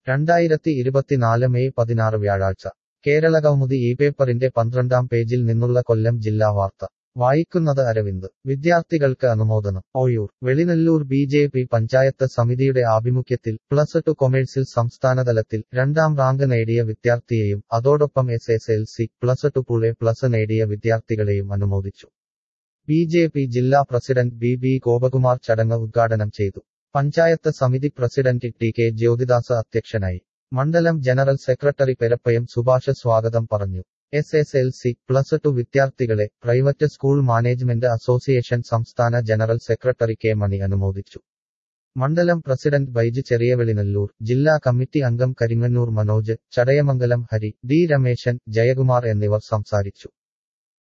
രണ്ടായിരത്തി ഇരുപത്തിനാല് മെയ് പതിനാറ് വ്യാഴാഴ്ച കേരളകൗമുദി ഈ പേപ്പറിന്റെ പന്ത്രണ്ടാം പേജിൽ നിന്നുള്ള കൊല്ലം ജില്ലാ വാർത്ത വായിക്കുന്നത് അരവിന്ദ് വിദ്യാർത്ഥികൾക്ക് അനുമോദനം Oyoor Velinalloor B J P panchayat സമിതിയുടെ ആഭിമുഖ്യത്തിൽ പ്ലസ് ടു കൊമേഴ്സിൽ സംസ്ഥാനതലത്തിൽ രണ്ടാം റാങ്ക് നേടിയ വിദ്യാർത്ഥിയെയും അതോടൊപ്പം S S L C plus two പുളെ പ്ലസ് നേടിയ വിദ്യാർത്ഥികളെയും അനുമോദിച്ചു ബി ജെ പി ജില്ലാ പ്രസിഡന്റ് ബി ബി ഗോപകുമാർ ചടങ്ങ് ഉദ്ഘാടനം ചെയ്തു പഞ്ചായത്ത് സമിതി പ്രസിഡന്റ് ടി കെ ജ്യോതിദാസ് അധ്യക്ഷനായി മണ്ഡലം ജനറൽ സെക്രട്ടറി പെരപ്പയം സുഭാഷ് സ്വാഗതം പറഞ്ഞു S S L C plus two വിദ്യാർത്ഥികളെ പ്രൈവറ്റ് സ്കൂൾ മാനേജ്മെന്റ് അസോസിയേഷൻ സംസ്ഥാന ജനറൽ സെക്രട്ടറി കെ മണി അനുമോദിച്ചു മണ്ഡലം പ്രസിഡന്റ് ബൈജു ചെറിയവെളിനല്ലൂർ ജില്ലാ കമ്മിറ്റി അംഗം കരിങ്ങന്നൂർ മനോജ് ചടയമംഗലം ഹരി ഡി രമേശൻ ജയകുമാർ എന്നിവർ സംസാരിച്ചു